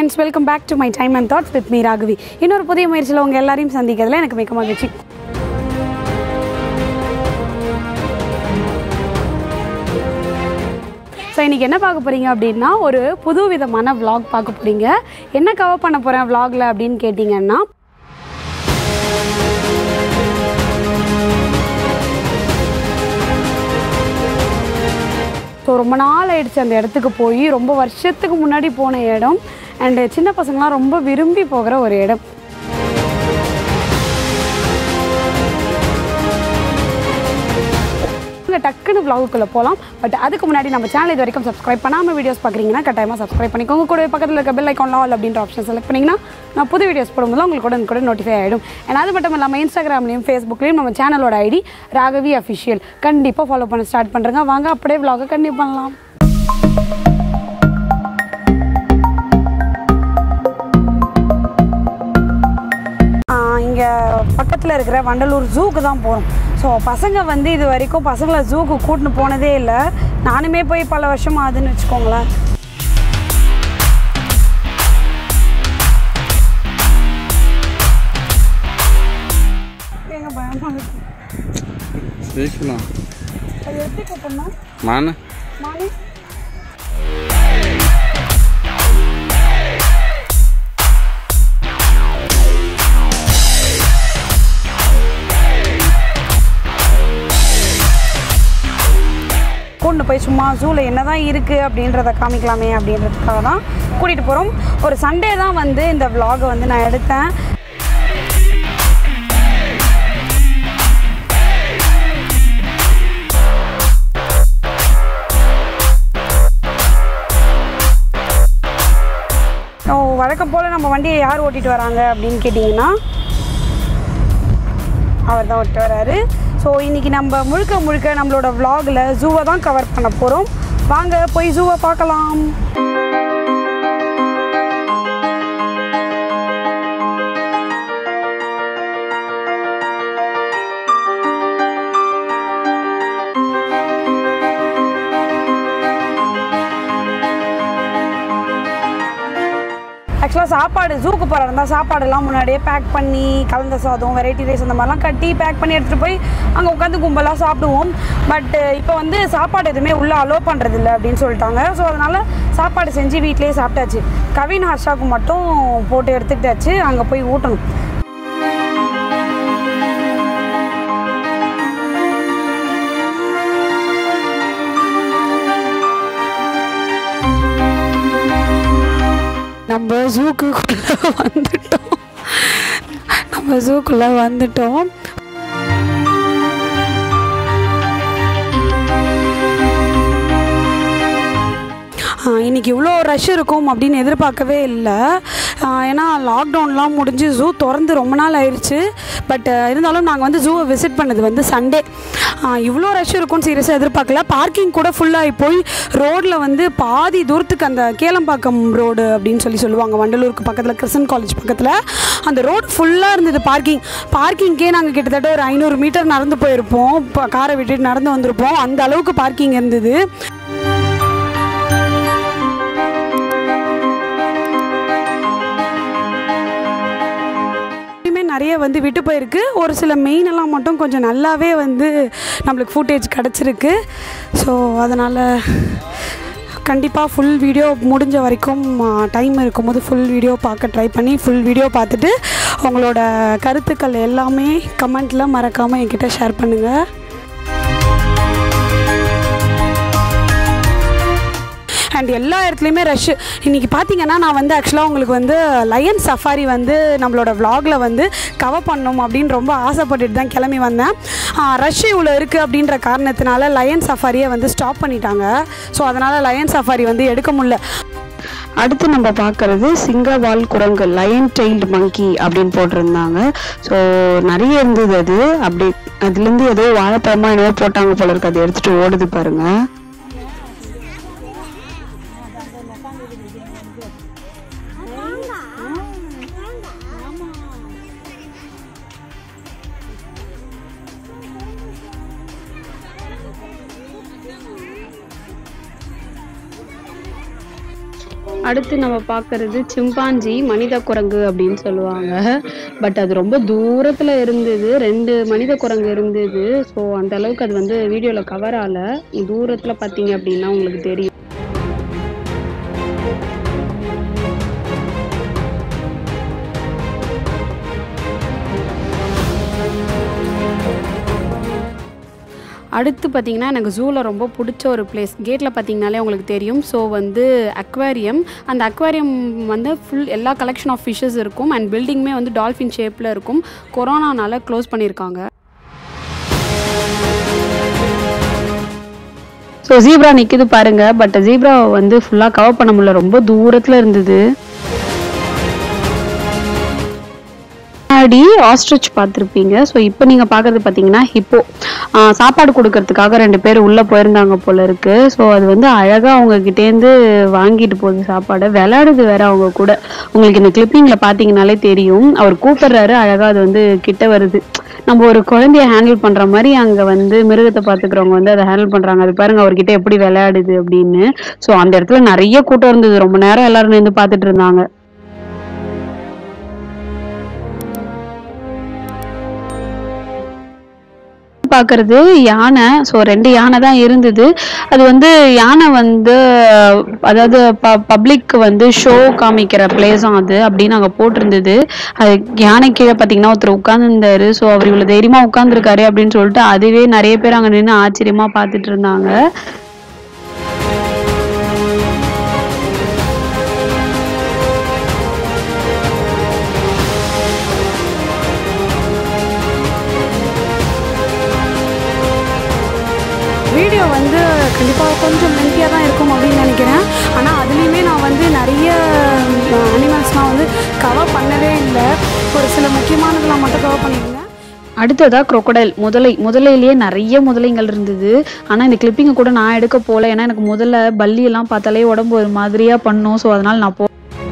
Friends welcome back to my time and thoughts with me Raghavi இன்னொரு புதிய முயற்சியில் உங்கள் எல்லாரையும் சந்திக்கிறதுல எனக்கு மிக்க மகிழ்ச்சி ஸோ இன்றைக்கி என்ன பார்க்க போகிறீங்க அப்படின்னா ஒரு புது விதமான vlog பார்க்க போகிறீங்க என்ன கவர் பண்ண போகிறேன் vlogல அப்படின்னு கேட்டிங்கன்னா ஸோ ரொம்ப நாள் ஆயிடுச்சு அந்த இடத்துக்கு போய் ரொம்ப வருஷத்துக்கு முன்னாடி போன இடம் அண்டு சின்ன பசங்களாம் ரொம்ப விரும்பி போகிற ஒரு இடம் இங்கே டக்குன்னு vlogக்குள்ளே போகலாம் பட் அதுக்கு முன்னாடி நம்ம சேனல் இது வரைக்கும் சப்ஸ்கிரைப் பண்ணாமல் வீடியோஸ் பார்க்குறீங்கன்னா கட்டாயமாக சப்ஸ்கிரைப் பண்ணிக்கோங்க கூட பக்கத்தில் இருக்க பெல் ஐக்கான் ஆல் அப்படின்ற ஆப்ஷன் செலக்ட் பண்ணிங்கன்னா நான் புது வீடியோஸ் போடும்போது உங்களுக்கு கூட கூட நோட்டிஃபை ஆகிடும் அண்ட் அது மட்டும் இல்லாமல் இன்ஸ்டாகிராம்லேயும் ஃபேஸ்புக்லேயும் நம்ம சேனலோட ஐடி ராகவி அஃபிஷியல் கண்டிப்பாக ஃபாலோ பண்ண ஸ்டார்ட் பண்ணுறேங்க வாங்க அப்படியே vlog கண்டிப்பாக பண்ணலாம் இங்கே பக்கத்தில் இருக்கிற வண்டலூர் ஜூக்கு தான் போகிறோம் ஸோ பசங்க வந்து இது வரைக்கும் பசங்களை ஜூக்கு கூட்டின்னு போனதே இல்லை நானுமே போய் பல வருஷம் ஆகுதுன்னு வச்சுக்கோங்களேன் எங்க பயமா இருக்கு. ஜெயிக்கலாம் அது எப்படி கூப்பிடணும் மானு மானி கூண்டு போய் சும்மா ஜூவில் என்ன தான் இருக்குது அப்படின்றத காமிக்கலாமே அப்படின்றதுக்காக தான் கூட்டிகிட்டு போகிறோம் ஒரு சண்டே தான் வந்து இந்த vlog வந்து நான் எடுத்தேன் ஸோ வழக்கம் போல் நம்ம வண்டியை யார் ஓட்டிகிட்டு வராங்க அப்படின்னு கேட்டிங்கன்னா அவர் தான் ஓட்டிட்டு வராரு ஸோ இன்றைக்கி நம்ம முழுக்க முழுக்க நம்மளோட vlogல ஜூவை தான் கவர் பண்ண போகிறோம் வாங்க போய் ஜூவை பார்க்கலாம் ஆக்சுவலாக சாப்பாடு ஜூக்கு போகிற இருந்தால் சாப்பாடெல்லாம் முன்னாடியே பேக் பண்ணி கலந்த சாதம் வெரைட்டி ரைஸ் அந்த மாதிரிலாம் கட்டி பேக் பண்ணி எடுத்துகிட்டு போய் அங்கே உட்காந்து கும்பலாக சாப்பிடுவோம் பட் இப்போ வந்து சாப்பாடு எதுவுமே உள்ளே அலோவ் பண்ணுறதில்ல அப்படின்னு சொல்லிட்டாங்க ஸோ அதனால் சாப்பாடு செஞ்சு வீட்டிலேயே சாப்பிட்டாச்சு கவின் ஹர்ஷாவுக்கு மட்டும் போட்டு எடுத்துக்கிட்டாச்சு அங்கே போய் ஊட்டணும் நம்ம ஜூக்குள்ளே வந்துட்டோம் நம்ம ஜூக்குள்ளே வந்துட்டோம் ஆ, இன்னைக்கு இவ்வளோ ரஷ் இருக்கும் அப்படின்னு எதிர்பார்க்கவே இல்லை ஆ, ஏன்னா லாக்டவுன்லாம் முடிஞ்சு ஜூ திறந்து ரொம்ப நாள் ஆயிடுச்சு பட் இருந்தாலும் நாங்கள் வந்து ஜூவை விசிட் பண்ணது வந்து சண்டே இவ்வளோ ரஷ் இருக்கும்னு சீரியஸாக எதிர்பார்க்கல பார்க்கிங் கூட ஃபுல்லாகி போய் ரோட்டில் வந்து பாதி தூரத்துக்கு அந்த கேளம்பாக்கம் ரோடு அப்படின்னு சொல்லி சொல்லுவாங்க வண்டலூருக்கு பக்கத்தில் கிருஷ்ணன் காலேஜ் பக்கத்தில் அந்த ரோடு ஃபுல்லாக இருந்தது பார்க்கிங் பார்க்கிங்க்கே நாங்கள் கிட்டத்தட்ட ஒரு ஐநூறு மீட்டர் நடந்து போயிருப்போம் இப்போ காரை விட்டுட்டு நடந்து வந்திருப்போம் அந்த அளவுக்கு பார்க்கிங் இருந்தது எப்பயுமே நிறைய வந்து விட்டு போயிருக்கு ஒரு சில மெயின் எல்லாம் மட்டும் கொஞ்சம் நல்லாவே வந்து நம்மளுக்கு ஃபுட்டேஜ் கிடச்சிருக்கு ஸோ அதனால் கண்டிப்பாக ஃபுல் வீடியோ முடிஞ்ச வரைக்கும் டைம் இருக்கும்போது ஃபுல் வீடியோ பார்க்க ட்ரை பண்ணி ஃபுல் வீடியோ பார்த்துட்டு உங்களோட கருத்துக்கள் எல்லாமே கமெண்ட்டில் மறக்காமல் என்கிட்ட ஷேர் பண்ணுங்கள் அண்ட் எல்லா இடத்துலையுமே ரஷ்ஷு இன்றைக்கி பார்த்தீங்கன்னா நான் வந்து ஆக்சுவலாக உங்களுக்கு வந்து லயன் சஃபாரி வந்து நம்மளோட vlogல வந்து கவர் பண்ணணும் அப்படின்னு ரொம்ப ஆசைப்பட்டுட்டு தான் கிளம்பி வந்தேன் ரஷ் இவ்வளோ இருக்குது அப்படின்ற காரணத்தினால லயன் சஃபாரியை வந்து ஸ்டாப் பண்ணிட்டாங்க ஸோ அதனால் லயன் சஃபாரி வந்து எடுக்க முடியல அடுத்து நம்ம பார்க்கறது சிங்கவால் குரங்கு லயன் டெயில்டு மங்கி அப்படின்னு போட்டிருந்தாங்க ஸோ நிறைய இருந்தது அது அப்படி அதுலேருந்து ஏதோ வாழைப்பழமா என்னவோ போட்டாங்க போல இருக்கு அதை எடுத்துட்டு ஓடுது பாருங்க அடுத்து நம்ம பார்க்கறது சிம்பாஞ்சி மனித குரங்கு அப்படின்னு சொல்லுவாங்க பட் அது ரொம்ப தூரத்தில் இருந்தது ரெண்டு மனித குரங்கு இருந்தது ஸோ அந்த அளவுக்கு அது வந்து வீடியோவில் கவர் ஆகல தூரத்தில் பார்த்தீங்க அப்படின்னா உங்களுக்கு தெரியும் அடுத்து பார்த்தீங்கன்னா எனக்கு ஜூவில் ரொம்ப பிடிச்ச ஒரு பிளேஸ் கேட்டில் பார்த்தீங்கனாலே உங்களுக்கு தெரியும் ஸோ வந்து அக்வேரியம் அந்த அக்வேரியம் வந்து ஃபுல் எல்லா கலெக்ஷன் ஆஃப் ஃபிஷ்ஷஸ் இருக்கும் அண்ட் பில்டிங்குமே வந்து டால்ஃபின் ஷேப்பில் இருக்கும் கொரோனானால க்ளோஸ் பண்ணியிருக்காங்க ஸோ ஜீப்ரா நிற்குது பாருங்க பட் ஜீப்ராவை வந்து ஃபுல்லாக கவர் பண்ண முடியல ரொம்ப தூரத்தில் இருந்தது முன்னாடி ஆஸ்ட்ரிச் பார்த்துருப்பீங்க ஸோ இப்போ நீங்கள் பார்க்கறது பார்த்தீங்கன்னா ஹிப்போ சாப்பாடு கொடுக்கறதுக்காக ரெண்டு பேர் உள்ளே போயிருந்தாங்க போல இருக்கு ஸோ அது வந்து அழகாக அவங்க கிட்டேருந்து வாங்கிட்டு போகுது சாப்பாடை விளையாடுது வேற அவங்க கூட உங்களுக்கு இந்த கிளிப்பிங்கில் பார்த்தீங்கனாலே தெரியும் அவர் கூப்பிடுறாரு அழகாக அது வந்து கிட்ட வருது நம்ம ஒரு குழந்தைய ஹேண்டில் பண்ற மாதிரி அங்க வந்து மிருகத்தை பாத்துக்கிறவங்க வந்து அதை ஹேண்டில் பண்றாங்க அது பாருங்க அவர்கிட்ட எப்படி விளையாடுது அப்படின்னு ஸோ அந்த இடத்துல நிறைய கூட்டம் இருந்தது ரொம்ப நேரம் எல்லாரும் நின்று பார்த்துட்டு இருந்தாங்க பார்க்கறது யானை ஸோ ரெண்டு யானை தான் இருந்தது அது வந்து யானை வந்து அதாவது ப பப்ளிக் வந்து ஷோ காமிக்கிற பிளேஸும் அது அப்படின்னு அங்கே போட்டிருந்தது அது யானை கீழே பார்த்தீங்கன்னா ஒருத்தர் உட்காந்துருந்தாரு ஸோ அவர் இவ்வளோ தைரியமாக உட்காந்துருக்காரு அப்படின்னு சொல்லிட்டு அதுவே நிறைய பேர் அங்கே நின்று ஆச்சரியமா பார்த்துட்டு இருந்தாங்க வீடியோ வந்து கண்டிப்பாக கொஞ்சம் லென்த்தியாக தான் இருக்கும் அப்படின்னு நினைக்கிறேன் ஆனால் அதுலேயுமே நான் வந்து நிறைய அனிமல்ஸ்லாம் வந்து கவர் பண்ணவே இல்லை ஒரு சில முக்கியமானதெல்லாம் மட்டும் கவர் பண்ணியிருந்தேன் அடுத்ததா crocodile முதலை முதலையிலேயே நிறைய முதலைங்கள் இருந்தது ஆனா இந்த கிளிப்பிங்கை கூட நான் எடுக்க போல ஏன்னா எனக்கு முதல்ல பல்லி எல்லாம் பார்த்தாலே உடம்பு ஒரு மாதிரியா பண்ணும் ஸோ அதனால நான் போ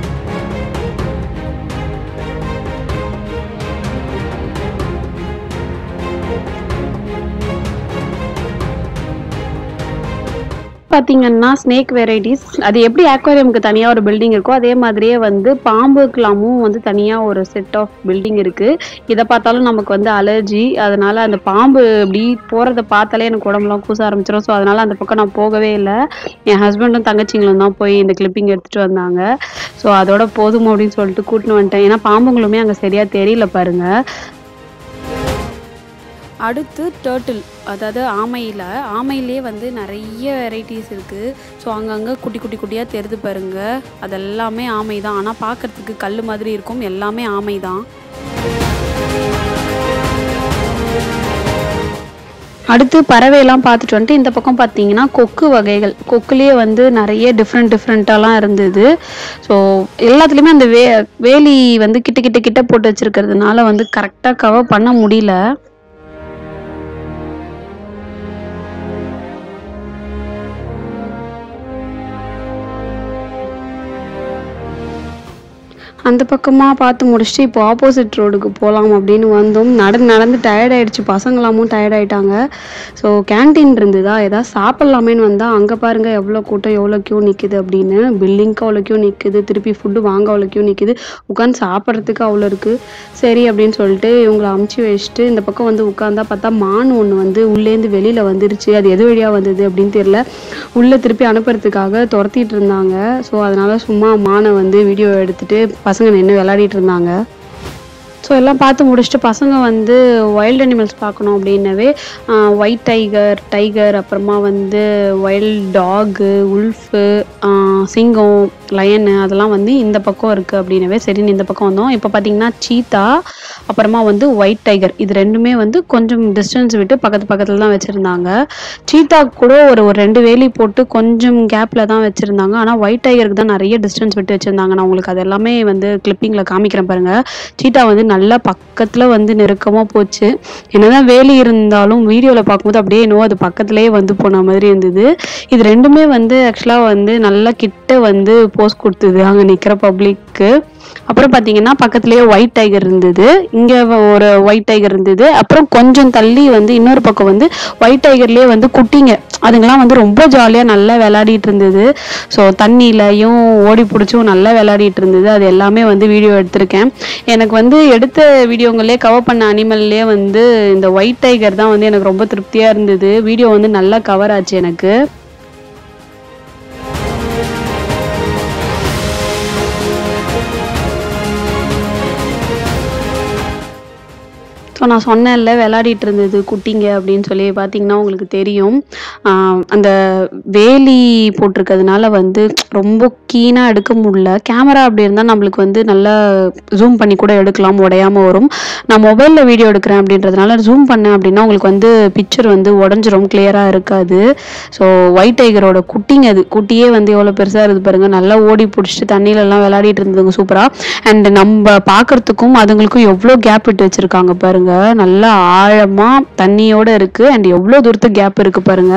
பார்த்தீங்கன்னா ஸ்னேக் வெரைட்டிஸ் அது எப்படி ஆக்வாரியமுக்கு தனியாக ஒரு பில்டிங் இருக்கோ அதே மாதிரியே வந்து பாம்புக்கெல்லாமும் வந்து தனியாக ஒரு செட் ஆஃப் பில்டிங் இருக்குது இதை பார்த்தாலும் நமக்கு வந்து அலர்ஜி அதனால அந்த பாம்பு இப்படி போகிறத பார்த்தாலே எனக்கு உடம்புலாம் கூச ஆரம்பிச்சிடும் ஸோ அதனால அந்த பக்கம் நான் போகவே இல்லை என் ஹஸ்பண்டும் தங்கச்சிங்களும் தான் போய் இந்த கிளிப்பிங் எடுத்துகிட்டு வந்தாங்க ஸோ அதோட போதும் அப்படின்னு சொல்லிட்டு கூட்டின்னு வந்துட்டேன் ஏன்னா பாம்புங்களுமே அங்கே சரியாக தெரியல பாருங்க அடுத்து டேர்ட்டில் அதாவது ஆமையில் ஆமையிலே வந்து நிறைய வெரைட்டிஸ் இருக்குது ஸோ அங்கங்கே குட்டி குட்டி குட்டியாக தெரிது பாருங்க அதெல்லாமே ஆமை தான் ஆனால் பார்க்கறதுக்கு கல் மாதிரி இருக்கும் எல்லாமே ஆமை தான் அடுத்து பறவையெல்லாம் பார்த்துட்டு வந்துட்டு இந்த பக்கம் பார்த்தீங்கன்னா கொக்கு வகைகள் கொக்குலேயே வந்து நிறைய டிஃப்ரெண்ட் டிஃப்ரெண்ட்டாலாம் இருந்தது ஸோ எல்லாத்துலேயுமே அந்த வே வேலி வந்து கிட்ட கிட்ட கிட்ட போட்டு வச்சிருக்கிறதுனால வந்து கரெக்டாக கவர் பண்ண முடியல அந்த பக்கமாக பார்த்து முடிச்சுட்டு இப்போ ஆப்போசிட் ரோடுக்கு போகலாம் அப்படின்னு வந்தோம் நடந்து நடந்து டயர்ட் ஆயிடுச்சு பசங்களாமும் டயர்ட் ஆயிட்டாங்க ஸோ கேன்டீன் இருந்ததா ஏதாவது சாப்பிட்லாமேன்னு வந்தால் அங்கே பாருங்கள் எவ்வளோ கூட்டம் எவ்வளோ க்யூ நிற்குது அப்படின்னு பில்டிங்க்கு அவ்வளோ க்யூ நிற்குது திருப்பி ஃபுட்டு வாங்க அவ்வளோ க்யூ நிற்குது உட்காந்து சாப்பிட்றதுக்கு அவ்வளோ இருக்குது சரி அப்படின்னு சொல்லிட்டு இவங்களை அமுச்சு வச்சுட்டு இந்த பக்கம் வந்து உட்காந்தா பார்த்தா மான் ஒன்று வந்து உள்ளேருந்து வெளியில் வந்துருச்சு அது எது வழியாக வந்தது அப்படின்னு தெரியல உள்ளே திருப்பி அனுப்புறதுக்காக துரத்திட்டு இருந்தாங்க ஸோ அதனால சும்மா மானை வந்து வீடியோ எடுத்துட்டு பசங்க நின்று விளையாடிட்டு இருந்தாங்க ஸோ எல்லாம் பார்த்து முடிச்சுட்டு பசங்க வந்து வைல்ட் அனிமல்ஸ் பார்க்கணும் அப்படின்னவே ஒயிட் டைகர் டைகர் அப்புறமா வந்து வைல்ட் டாகு உல்ஃபு சிங்கம் லயனு அதெல்லாம் வந்து இந்த பக்கம் இருக்குது அப்படின்னவே சரின்னு இந்த பக்கம் வந்தோம் இப்போ பார்த்தீங்கன்னா சீத்தா அப்புறமா வந்து ஒயிட் டைகர் இது ரெண்டுமே வந்து கொஞ்சம் டிஸ்டன்ஸ் விட்டு பக்கத்து பக்கத்தில் தான் வச்சுருந்தாங்க சீத்தா கூட ஒரு ஒரு ரெண்டு வேலி போட்டு கொஞ்சம் கேப்பில் தான் வச்சுருந்தாங்க ஆனால் ஒயிட் டைகருக்கு தான் நிறைய டிஸ்டன்ஸ் விட்டு வச்சுருந்தாங்க நான் உங்களுக்கு அது எல்லாமே வந்து கிளிப்பிங்கில் காமிக்கிறேன் பாருங்கள் சீட்டா வந்து நல்லா பக்கத்தில் வந்து நெருக்கமாக போச்சு என்னதான் வேலி இருந்தாலும் வீடியோவில் பார்க்கும்போது அப்படியே என்னவோ அது பக்கத்துலேயே வந்து போன மாதிரி இருந்தது இது ரெண்டுமே வந்து ஆக்சுவலாக வந்து நல்லா கிட்ட வந்து போஸ் கொடுத்தது அங்கே நிற்கிற பப்ளிக்கு அப்புறம் பார்த்தீங்கன்னா பக்கத்துலேயே ஒயிட் டைகர் இருந்தது இங்கே ஒரு ஒயிட் டைகர் இருந்தது அப்புறம் கொஞ்சம் தள்ளி வந்து இன்னொரு பக்கம் வந்து ஒயிட் டைகர்லேயே வந்து குட்டிங்க அதுங்கெல்லாம் வந்து ரொம்ப ஜாலியாக நல்லா விளையாடிட்டு இருந்தது ஸோ தண்ணியிலையும் ஓடி பிடிச்சும் நல்லா விளையாடிட்டு இருந்தது அது எல்லாமே வந்து வீடியோ எடுத்திருக்கேன் எனக்கு வந்து எடுத்த வீடியோங்களே கவர் பண்ண அனிமல்லே வந்து இந்த ஒயிட் டைகர் தான் வந்து எனக்கு ரொம்ப திருப்தியாக இருந்தது வீடியோ வந்து நல்லா கவர் ஆச்சு எனக்கு ஸோ நான் சொன்னேன்ல விளையாடிட்டு இருந்தது குட்டிங்க அப்படின்னு சொல்லி பார்த்தீங்கன்னா உங்களுக்கு தெரியும் ஆஹ் அந்த வேலி போட்டிருக்கிறதுனால வந்து ரொம்ப கீனாக எடுக்க முடியல கேமரா அப்படி இருந்தால் நம்மளுக்கு வந்து நல்லா ஜூம் பண்ணி கூட எடுக்கலாம் உடையாம வரும் நான் மொபைலில் வீடியோ எடுக்கிறேன் அப்படின்றதுனால ஜூம் பண்ணேன் அப்படின்னா உங்களுக்கு வந்து பிக்சர் வந்து உடஞ்சிரும் கிளியராக இருக்காது ஸோ ஒயிட் டைகரோட குட்டிங்க அது குட்டியே வந்து எவ்வளோ பெருசாக இருக்குது பாருங்க நல்லா ஓடி பிடிச்சிட்டு தண்ணியிலலாம் விளையாடிட்டு இருந்ததுங்க சூப்பராக அண்ட் நம்ம பார்க்கறதுக்கும் அதுங்களுக்கும் எவ்வளோ கேப் விட்டு வச்சிருக்காங்க பாருங்க நல்லா ஆழமா தண்ணியோட இருக்கு அண்ட் எவ்வளோ தூரத்துக்கு கேப் இருக்கு பாருங்க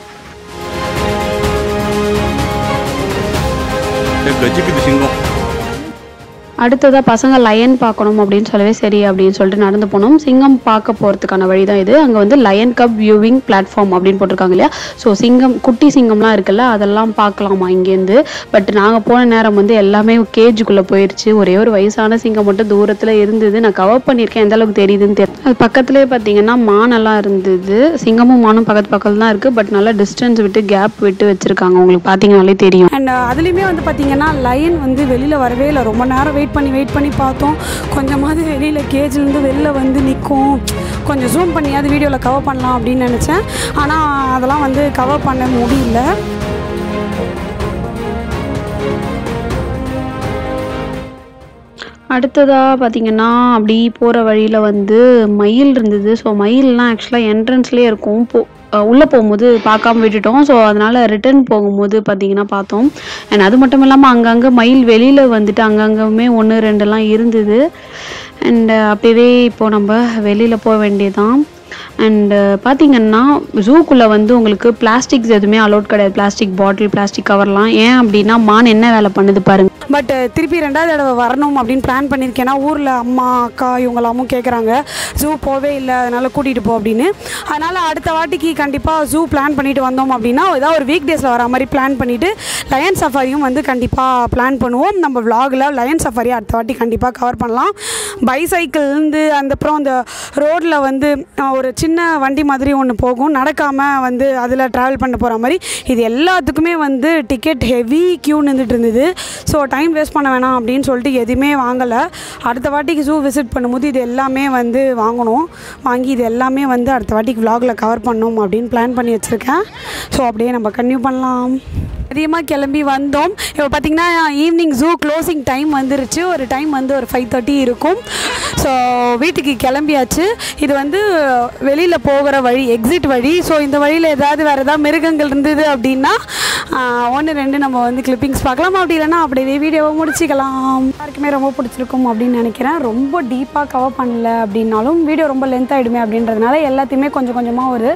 கஜிக்குது சிங்கம் அடுத்ததா பசங்க லயன் பார்க்கணும் அப்படின்னு சொல்லவே சரி அப்படின்னு சொல்லிட்டு நடந்து போனோம் சிங்கம் பார்க்க போகிறதுக்கான வழி தான் இது அங்கே வந்து லயன் கப் வியூவிங் பிளாட்ஃபார்ம் அப்படின்னு போட்டிருக்காங்க இல்லையா ஸோ சிங்கம் குட்டி சிங்கம்லாம் இருக்குல்ல அதெல்லாம் பார்க்கலாமா இங்கேருந்து பட் நாங்கள் போன நேரம் வந்து எல்லாமே கேஜுக்குள்ளே போயிடுச்சு ஒரே ஒரு வயசான சிங்கம் மட்டும் தூரத்தில் இருந்தது நான் கவர் பண்ணியிருக்கேன் எந்த அளவுக்கு தெரியுதுன்னு தெரியல அது பக்கத்துலேயே பார்த்தீங்கன்னா மானெல்லாம் இருந்தது சிங்கமும் மானும் பக்கத்து பக்கத்தில் தான் இருக்குது பட் நல்லா டிஸ்டன்ஸ் விட்டு கேப் விட்டு வச்சுருக்காங்க உங்களுக்கு பார்த்தீங்கனாலே தெரியும் அண்ட் அதுலேயுமே வந்து பார்த்தீங்கன்னா லைன் வந்து வெளியில் வரவே இல்லை ரொம்ப நேரம் வெயிட் பண்ணி வெயிட் பண்ணி பார்த்தோம் கொஞ்சமாவது வெளியில் கேஜ்லேருந்து வெளில வந்து நிற்கும் கொஞ்சம் ஜூம் பண்ணியாவது வீடியோவில் கவர் பண்ணலாம் அப்படின்னு நினச்சேன் ஆனால் அதெல்லாம் வந்து கவர் பண்ண முடியல அடுத்ததாக பார்த்தீங்கன்னா அப்படி போகிற வழியில் வந்து மயில் இருந்தது ஸோ மயில்லாம் ஆக்சுவலாக என்ட்ரன்ஸ்லேயே இருக்கும் போ அஹ் உள்ளே போகும்போது பார்க்காம விட்டுட்டோம் ஸோ அதனால் ரிட்டர்ன் போகும்போது பார்த்தீங்கன்னா பார்த்தோம் அண்ட் அது மட்டும் இல்லாமல் அங்கங்கே மயில் வெளியில் வந்துட்டு அங்கங்கமே ஒன்று ரெண்டுலாம் இருந்தது அண்ட் அப்படியே இப்போ நம்ம வெளியில் போக வேண்டியதான் அண்டு பார்த்தீங்கன்னா ஜூக்குள்ளே வந்து உங்களுக்கு பிளாஸ்டிக்ஸ் எதுவுமே அலோட் கிடையாது பிளாஸ்டிக் பாட்டில் பிளாஸ்டிக் கவர்லாம் ஏன் அப்படின்னா மான் என்ன வேலை பண்ணுது பாருங்க பட் திருப்பி ரெண்டாவது தடவை வரணும் அப்படின்னு பிளான் பண்ணியிருக்கேன்னா ஊரில் அம்மா அக்கா இவங்களாமும் கேட்குறாங்க ஜூ போவே இல்லை அதனால் கூட்டிகிட்டு போ அப்படின்னு அதனால் அடுத்த வாட்டிக்கு கண்டிப்பாக ஜூ பிளான் பண்ணிட்டு வந்தோம் அப்படின்னா ஏதாவது ஒரு வீக் டேஸில் வர மாதிரி பிளான் பண்ணிவிட்டு லயன் சஃபாரியும் வந்து கண்டிப்பாக பிளான் பண்ணுவோம் நம்ம vlogல லயன் சஃபாரி அடுத்த வாட்டி கண்டிப்பாக கவர் பண்ணலாம் பைசைக்கிள்லேருந்து அந்த அப்புறம் அந்த ரோட்டில் வந்து அஹ், ஒரு சின்ன வண்டி மாதிரி ஒன்று போகும் நடக்காமல் வந்து அதில் ட்ராவல் பண்ண போகிற மாதிரி இது எல்லாத்துக்குமே வந்து டிக்கெட் ஹெவி க்யூ நின்றுட்டு இருந்தது ஸோ டைம் வேஸ்ட் பண்ண வேணாம் அப்படின்னு சொல்லிட்டு எதுவுமே வாங்கலை அடுத்த வாட்டிக்கு ஜூ விசிட் பண்ணும்போது இது எல்லாமே வந்து வாங்கணும் வாங்கி இது எல்லாமே வந்து அடுத்த வாட்டிக்கு vlogல கவர் பண்ணணும் அப்படின்னு பிளான் பண்ணி வச்சுருக்கேன் ஸோ அப்படியே நம்ம கன்டினியூ பண்ணலாம் அதிகமாக கிளம்பி வந்தோம் இப்போ பார்த்தீங்கன்னா ஈவினிங் ஜூ க்ளோசிங் டைம் வந்துருச்சு ஒரு டைம் வந்து ஒரு ஃபைவ் தேர்ட்டி இருக்கும் ஸோ வீட்டுக்கு கிளம்பியாச்சு இது வந்து வெளியில் போகிற வழி எக்ஸிட் வழி ஸோ இந்த வழியில் ஏதாவது வேறு ஏதாவது மிருகங்கள் இருந்தது அப்படின்னா ஒன்று ரெண்டு நம்ம வந்து கிளிப்பிங்ஸ் பார்க்கலாம் அப்படி இல்லைன்னா அப்படியே வீடியோவை முடிச்சிக்கலாம் யாருக்குமே ரொம்ப பிடிச்சிருக்கும் அப்படின்னு நினைக்கிறேன் ரொம்ப டீப்பாக கவர் பண்ணல அப்படின்னாலும் வீடியோ ரொம்ப லென்த் ஆகிடுமே அப்படின்றதுனால எல்லாத்தையுமே கொஞ்சம் கொஞ்சமாக ஒரு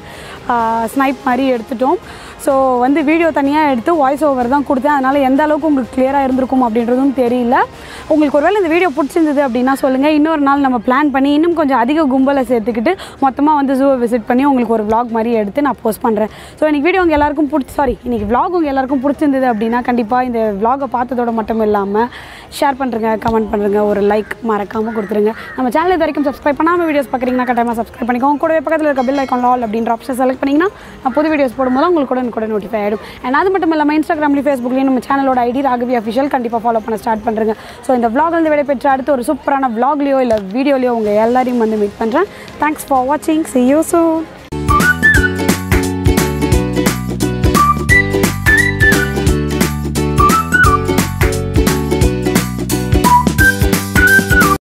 ஸ்னைப் மாதிரி எடுத்துட்டோம் ஸோ வந்து வீடியோ தனியாக எடுத்து வாய்ஸ் ஓவர் தான் கொடுத்தேன் அதனால் எந்த அளவுக்கு உங்களுக்கு கிளியராக இருந்திருக்கும் அப்படின்றதும் தெரியல உங்களுக்கு ஒருவேளை இந்த வீடியோ பிடிச்சிருந்தது அப்படின்னா சொல்லுங்கள் இன்னொரு நாள் நம்ம பிளான் பண்ணி இன்னும் கொஞ்சம் அதிக கும்பலை சேர்த்துக்கிட்டு மொத்தமாக வந்து ஜூவை விசிட் பண்ணி உங்களுக்கு ஒரு vlog மாதிரி எடுத்து நான் போஸ்ட் பண்ணுறேன் ஸோ இன்றைக்கி வீடியோ உங்கள் எல்லாருக்கும் பிடிச்சி சாரி இன்றைக்கி vlog உங்கள் எல்லாருக்கும் பிடிச்சிருந்தது அப்படின்னா கண்டிப்பாக இந்த vlog-அ பார்த்ததோட மட்டும் இல்லாமல் ஷேர் பண்ணுறங்க கமெண்ட் பண்ணுறங்க ஒரு லைக் மறக்காமல் கொடுத்துருங்க நம்ம சேனல் இது வரைக்கும் சப்ஸ்கிரைப் பண்ணாமல் வீடியோஸ் பார்க்குறீங்கன்னா கட்டாயமாக சப்ஸ்கிரைப் பண்ணிக்கோங்க கூடவே பக்கத்தில் இருக்க பில் ஐக்கான் ஆல் அப்படின்ற ஆப்ஷன் செலக்ட் பண்ணிங்கன்னா நான் புது வீடியோஸ் போடும்போது உங்களுக்கு கூட கூட நோட்டிஃபை ஆகிடும் அண்ட் அது மட்டும் இல்லாமல் இன்ஸ்டாகிராம்லேயும் ஃபேஸ்புக்லேயும் நம்ம சேனலோட ஐடி ராகவி அஃபிஷியல் கண்டிப்பாக ஃபாலோ பண்ண ஸ்டார்ட் பண்ணுறேங்க ஸோ இந்த vlog வந்து விடைபெற்று அடுத்து ஒரு சூப்பரான vlogலையோ இல்லை வீடியோலையோ உங்கள் எல்லாரையும் வந்து மீட் பண்ணுறேன் தேங்க்ஸ் ஃபார் வாட்சிங் see you soon